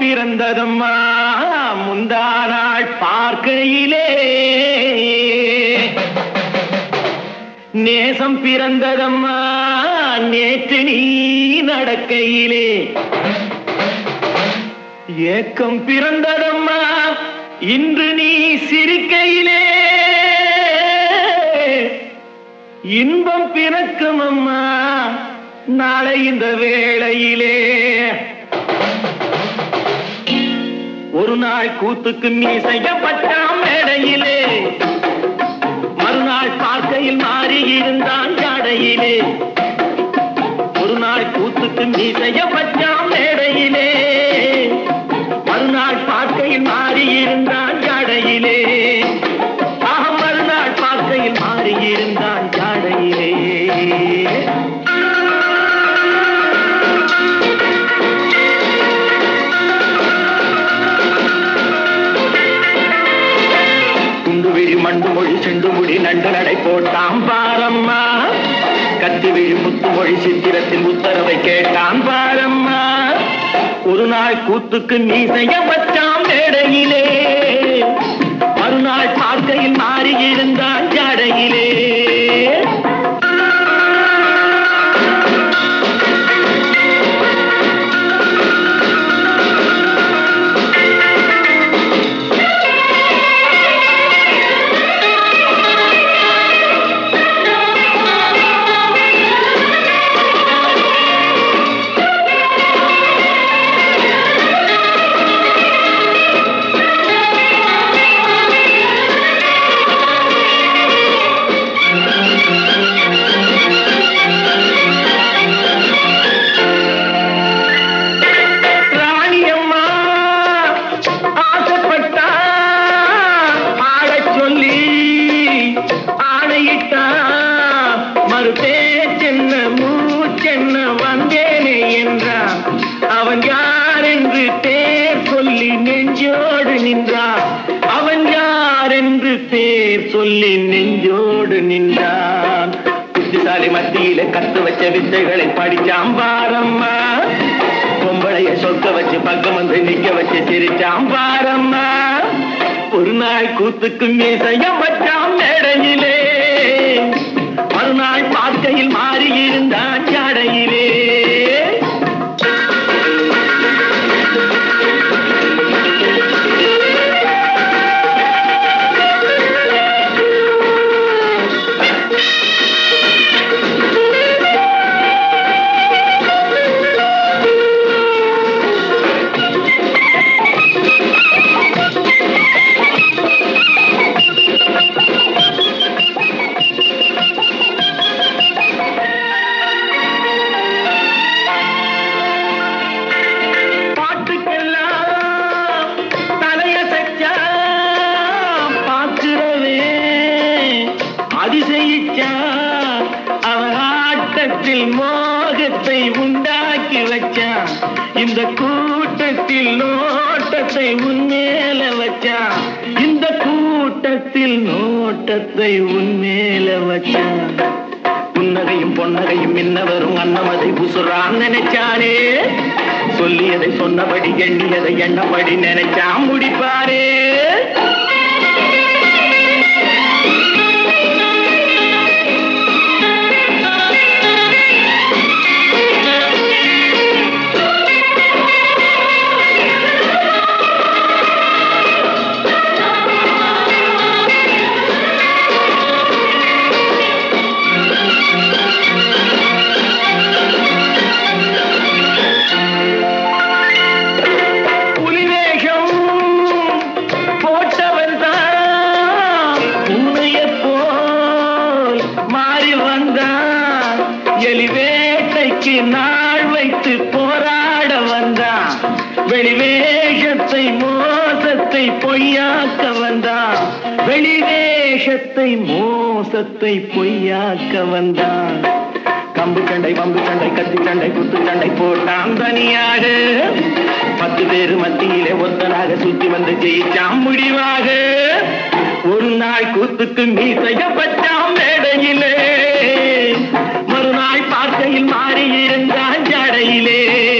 பிறந்ததம்மா முந்தா நாள் பார்க்கையிலே நேசம் பிறந்ததம்மா நேற்று நீ நடக்கையிலே ஏக்கம் பிறந்ததம்மா இன்று நீ சிரிக்கையிலே இன்பம் பிறக்கும் அம்மா நாளை இந்த வேளையிலே ஒரு நாள் கூத்துக்கு நீ செய்யப்பட்டாம் மேடையிலே மறுநாள் பார்க்கையில் மாறி இருந்தான் ஜாடையிலே ஒரு நாள் கூத்துக்கு நீ செய்யப்பட்டாம் மேடையிலே மறுநாள் பார்க்கையில் மாறி இருந்தான் ஜாடையிலே ஆக மறுநாள் பார்க்கையில் மாறி இருந்தான் ஜாடையிலே குண்டு விழி மண்டு மொழி செண்டு முடி நண்டு நடை போட்டான் பாரம்மா கத்தி விழி முத்து மொழி சித்திரத்தின் உத்தரவை கேட்டான் பாரம்மா ஒரு நாள் கூத்துக்கு நீ செய்ய வச்சாம் மேடையிலே மறுநாள் பார்க்கையில் மாறி இருந்தான் ஜாடையிலே ராணியம்மா ஆசைப்பட்டா ஆடச் சொல்லி ஆணையிட்டா மறுபேச்சென்ன மூச்சென்ன வந்தேனே என்றான் அவன் யார் என்று பேர் சொல்லி நெஞ்சோடு நின்றான் அவன் யார் என்று பேர் சொல்லி நெஞ்சோடு நின்றான் புத்திசாலி மத்தியில கத்து வச்ச வித்தைகளை படிச்சாம் பாரம்மா பொம்பளைய சொக்க வச்சு பக்கம் வந்து நிக்க வச்சு சிரிச்சாம் பாரம்மா ஒரு நாள் கூத்துக்கு மீசையம் வச்சாம் மேடையிலே மறுநாள் பார்க்கையில் மாறி இருந்தான் ஜாடையிலே பாட்டுக்கெல்லாம் தலையசைச்சா பார்க்கிறவே அதிசயிச்சா அவன் ஆட்டத்தில் மோகத்தை உண்டாக்கி வச்சான் இந்த கூட்டத்தில் நோட்டத்தை உன்மேல வச்சான் இந்த கூட்டத்தில் நோட்டத்தை உன்மேல வச்சான் புன்னகையும் பொன்னகையும் மின்னவரும் அன்னமதை புசுறான் நினைச்சானே சொல்லியதை சொன்னபடி எண்ணியதை எண்ணபடி நினைச்சான் முடிப்பாரே புலிவேஷம் போட்டவன் தான் உன்னையப் போல் மாறி வந்தான் எலி வேட்டைக்கு நாள் வைத்து போராட வந்தான் வெளிவேஷத்தை மோசத்தை பொய்யாக்க வந்தான் வெளிவேஷத்தை மோசத்தை பொய்யாக்க வந்தான் கம்பு சண்டை பம்பு சண்டை கத்தி சண்டை குத்து சண்டை போட்டான் தனியாக பத்து பேரு மத்தியிலே ஒத்தனாக சுத்தி வந்து ஜெயிச்சான் முடிவாக ஒரு நாள் கூத்துக்கு நீ செய்யப்பட்டான் மேடையிலே மறுநாள் பார்க்கையில் மாறி இருந்தான் ஜடையிலே